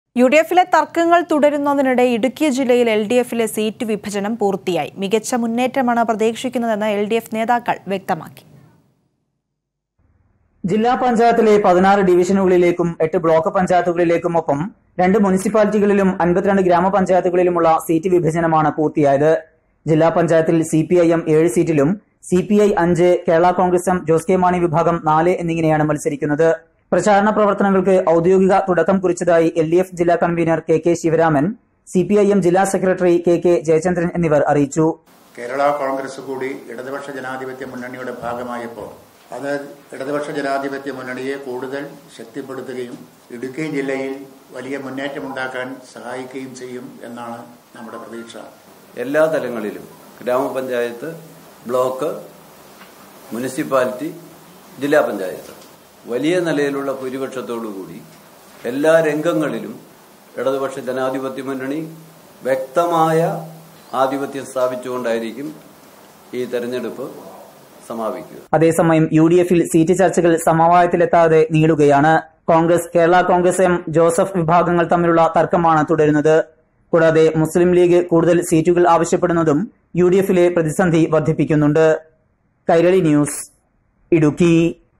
U D എഫിലെ തർക്കങ്ങൾ തുടരുന്നതിനിടെ ഇടുക്കി ജില്ലയിൽ എൽ ഡി എഫിലെ സീറ്റ് വിഭജനം പൂർത്തിയായി മികച്ച മുന്നേറ്റമാണ് പ്രതീക്ഷിക്കുന്നതെന്ന് എൽ ഡി എഫ് നേതാക്കൾ വ്യക്തമാക്കി ജില്ലാ പഞ്ചായത്തിലെ പതിനാറ് ഡിവിഷനുകളിലേക്കും എട്ട് ബ്ലോക്ക് പഞ്ചായത്തുകളിലേക്കും ഒപ്പം രണ്ട് മുനിസിപ്പാലിറ്റികളിലും അൻപത്തിരണ്ട് ഗ്രാമപഞ്ചായത്തുകളിലുമുള്ള സീറ്റ് വിഭജനമാണ് പൂർത്തിയായത് ജില്ലാ പഞ്ചായത്തിൽ സി പി ഐ എം ഏഴ് സീറ്റിലും സി പി ഐ അഞ്ച് കേരള കോൺഗ്രസ് എം ജോസ് കെ മാണി വിഭാഗം നാല് എന്നിങ്ങനെയാണ് മത്സരിക്കുന്നത് പ്രചാരണ പ്രവർത്തനങ്ങൾക്ക് ഔദ്യോഗിക തുടക്കം കുറിച്ചതായി എൽ ഡി എഫ് ജില്ലാ convener K K Sivaraman C P I M ജില്ലാ സെക്രട്ടറി കെ കെ ജയചന്ദ്രൻ എന്നിവർ അറിയിച്ചു കേരള കോൺഗ്രസ് കൂടി ഇടതുപക്ഷ ജനാധിപത്യ മുന്നണിയുടെ ഭാഗമായപ്പോൾ അത് ഇടതുപക്ഷ ജനാധിപത്യ മുന്നണിയെ കൂടുതൽ ശക്തിപ്പെടുത്തുകയും ഇടുക്കി ജില്ലയിൽ വലിയ മുന്നേറ്റമുണ്ടാക്കാൻ സഹായിക്കുകയും ചെയ്യും എന്നാണ് നമ്മുടെ പ്രതീക്ഷ എല്ലാ തലങ്ങളിലും ഗ്രാമപഞ്ചായത്ത് ബ്ലോക്ക് മുനിസിപ്പാലിറ്റി ജില്ലാ പഞ്ചായത്ത് വലിയ നിലയിലുള്ള ഭൂരിപക്ഷത്തോടുകൂടി എല്ലാ രംഗങ്ങളിലും ഇടതുപക്ഷ ജനാധിപത്യ മുന്നണി വ്യക്തമായ ആധിപത്യം സ്ഥാപിച്ചുകൊണ്ടായിരിക്കും ഈ തെരഞ്ഞെടുപ്പ് സമാപിക്കുക അതേസമയം യു ഡി എഫിൽ സീറ്റ് ചർച്ചകൾ സമവായത്തിലെത്താതെ നീളുകയാണ് കോൺഗ്രസ് കേരള കോൺഗ്രസ് എം ജോസഫ് വിഭാഗങ്ങൾ തമ്മിലുള്ള തർക്കമാണ് തുടരുന്നത് കൂടാതെ മുസ്ലിം ലീഗ് കൂടുതൽ സീറ്റുകൾ ആവശ്യപ്പെടുന്നതും യു ഡി എഫിലെ പ്രതിസന്ധി വർദ്ധിപ്പിക്കുന്നുണ്ട് കൈരളി ന്യൂസ് ഇടുക്കി